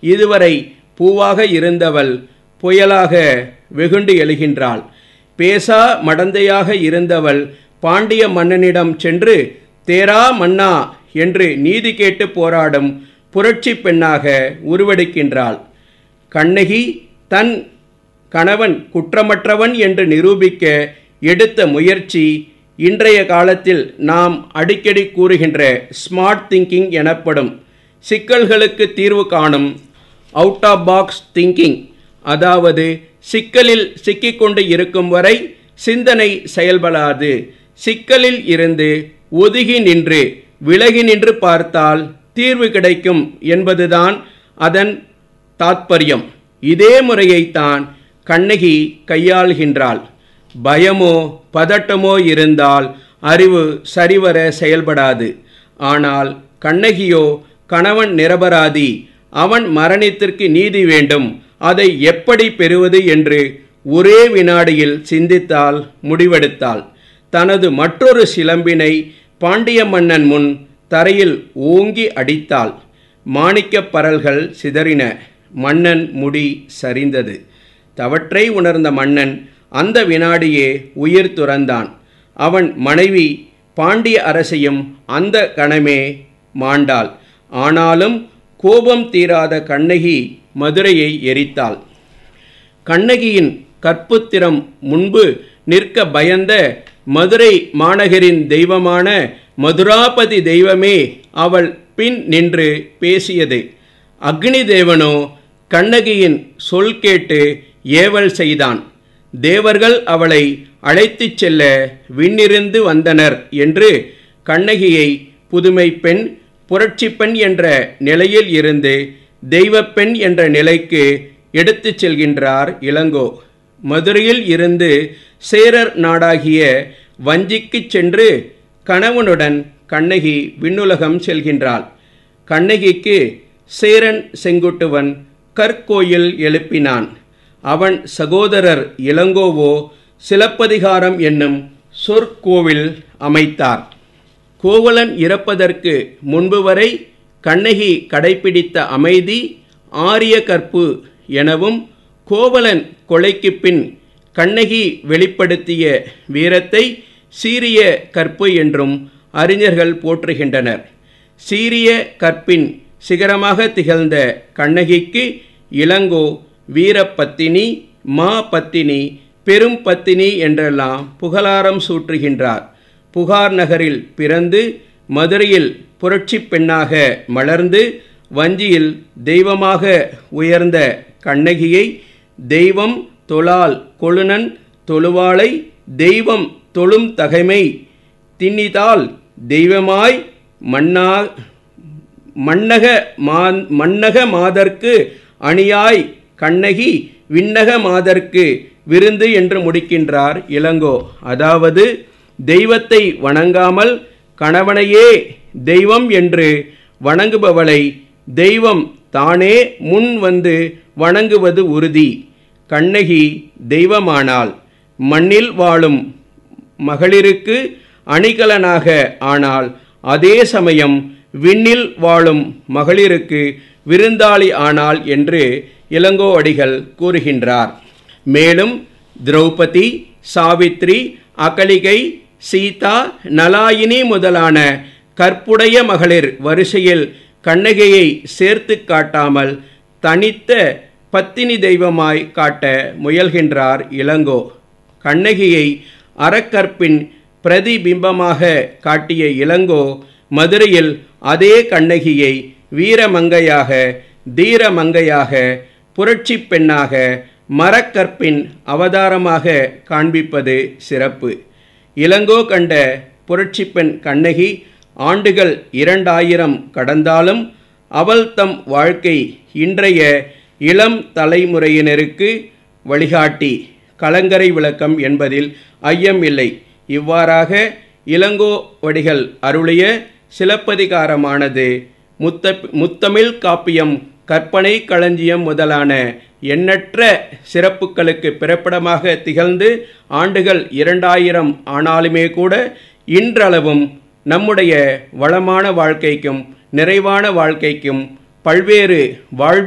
இதுவரை பூவாக இருந்தவள் புயலாக வெகுண்டு எழுகின்றாள் பேசா மடந்தையாக இருந்தவள் பாண்டிய மன்னனிடம் சென்று தேரா மன்னா என்று நீதி கேட்டு போராடும் புரட்சி பெண்ணாக உருவெடுக்கின்றாள் கண்ணகி தன் கணவன் குற்றமற்றவன் என்று நிரூபிக்க எடுத்த முயற்சி இன்றைய காலத்தில் நாம் அடிக்கடி கூறுகின்ற ஸ்மார்ட் திங்கிங் எனப்படும் சிக்கல்களுக்கு தீர்வு காணும் அவுட் ஆஃப் பாக்ஸ் திங்கிங் அதாவது சிக்கலில் சிக்கிக்கொண்டு இருக்கும் வரை சிந்தனை செயல்படாது சிக்கலில் இருந்து ஒதுங்கி நின்று விலகி நின்று பார்த்தால் தீர்வு கிடைக்கும் என்பதுதான் அதன் தாத்பரியம் இதே முறையைத்தான் கண்ணகி கையாள்கின்றாள் பயமோ பதட்டமோ இருந்தால் அறிவு சரிவர செயல்படாது ஆனால் கண்ணகியோ கணவன் நிரபராதி அவன் மரணத்திற்கு நீதி வேண்டும் அதை எப்படி பெறுவது என்று ஒரே வினாடியில் சிந்தித்தால் முடிவெடுத்தாள் தனது மற்றொரு சிலம்பினை பாண்டிய மன்னன் முன் தரையில் ஓங்கி அடித்தாள் மாணிக்கப் பரல்கள் சிதறின மன்னன் முடி சரிந்தது தவற்றை உணர்ந்த மன்னன் அந்த வினாடியே உயிர் துறந்தான் அவன் மனைவி பாண்டிய அரசையும் அந்த கணமே மாண்டாள் ஆனாலும் கோபம் தீராத கண்ணகி மதுரையை எரித்தாள் கண்ணகியின் கற்புத்திரம் முன்பு நிற்க பயந்த மதுரை மாநகரின் தெய்வமான மதுராபதி தெய்வமே அவள் பின் நின்று பேசியது அக்னி தேவனோ கண்ணகியின் சொல் கேட்டு ஏவல் செய்தான் தேவர்கள் அவளை அழைத்துச் செல்ல விண்ணிருந்து வந்தனர் என்று கண்ணகியை புதுமை பெண் புரட்சி பெண் என்ற நிலையில் இருந்து தெய்வப்பெண் என்ற நிலைக்கு எடுத்துச் செல்கின்றார் இளங்கோ மதுரையில் இருந்து சேரர் நாடாகிய வஞ்சிக்குச் சென்று கணவனுடன் கண்ணகி விண்ணுலகம் செல்கின்றாள் கண்ணகிக்கு சேரன் செங்குட்டுவன் கற்கோயில் எழுப்பினான் அவன் சகோதரர் இளங்கோவோ சிலப்பதிகாரம் என்னும் சொற்கோவில் அமைத்தார் கோவலன் இறப்பதற்கு முன்பு வரை கண்ணகி கடைபிடித்த அமைதி ஆரிய கற்பு எனவும் கோவலன் கொலைக்கு பின் கண்ணகி வெளிப்படுத்திய வீரத்தை சீரிய கற்பு என்றும் அறிஞர்கள் போற்றுகின்றனர் சீரிய கற்பின் சிகரமாக திகழ்ந்த கண்ணகிக்கு இளங்கோ வீரப்பத்தினி மா பத்தினி பெரும் பத்தினி என்றெல்லாம் புகழாரம் சூற்றுகின்றார் புகார் நகரில் பிறந்து மதுரையில் புரட்சி பெண்ணாக மலர்ந்து வஞ்சியில் தெய்வமாக உயர்ந்த கண்ணகியை தெய்வம் தொழால் கொழுனன் தொழுவாளை தெய்வம் தொழும் தகைமை தின்னிதால் தெய்வமாய் மன்னா மன்னக மா மன்னக மாதர்க்கு அணியாய் கண்ணகி விண்ணக மாதர்க்கு விருந்து என்று முடிக்கின்றார் இளங்கோ அதாவது தெய்வத்தை வணங்காமல் கணவனையே தெய்வம் என்று வணங்குபவளை தெய்வம் தானே முன் வந்து வணங்குவது உறுதி கண்ணகி தெய்வமானாள் மண்ணில் வாழும் மகளிருக்கு அணிகலனாக ஆனால் அதே சமயம் விண்ணில் வாழும் மகளிருக்கு விருந்தாளி ஆனாள் என்று இளங்கோ அடிகள் கூறுகின்றார் மேலும் திரௌபதி சாவித்ரி அகலிகை சீதா நலாயினி முதலான கற்புடைய மகளிர் வரிசையில் கண்ணகியை சேர்த்து காட்டாமல் தனித்த பத்தினி தெய்வமாய் காட்ட முயல்கின்றார் இளங்கோ கண்ணகியை அறக்கற்பின் பிரதிபிம்பமாக காட்டிய இளங்கோ மதுரையில் அதே கண்ணகியை வீரமங்கையாக தீரமங்கையாக புரட்சி பெண்ணாக மரக்கற்பின் அவதாரமாக காண்பிப்பது சிறப்பு இளங்கோ கண்ட புரட்சி பெண் கண்ணகி ஆண்டுகள் இரண்டாயிரம் கடந்தாலும் அவள் தம் வாழ்க்கை இன்றைய இளம் தலைமுறையினருக்கு வழிகாட்டி கலங்கரை விளக்கம் என்பதில் ஐயம் இல்லை இவ்வாறாக இளங்கோ வடிகள் அருளிய சிலப்பதிகாரமானது முத்த முத்தமிழ் காப்பியம் கற்பனை களஞ்சியம் முதலான எண்ணற்ற சிறப்புகளுக்கு பிறப்பிடமாக திகழ்ந்து ஆண்டுகள் இரண்டாயிரம் ஆனாலுமே கூட இன்றளவும் நம்முடைய வளமான வாழ்க்கைக்கும் நிறைவான வாழ்க்கைக்கும் பல்வேறு வாழ்வு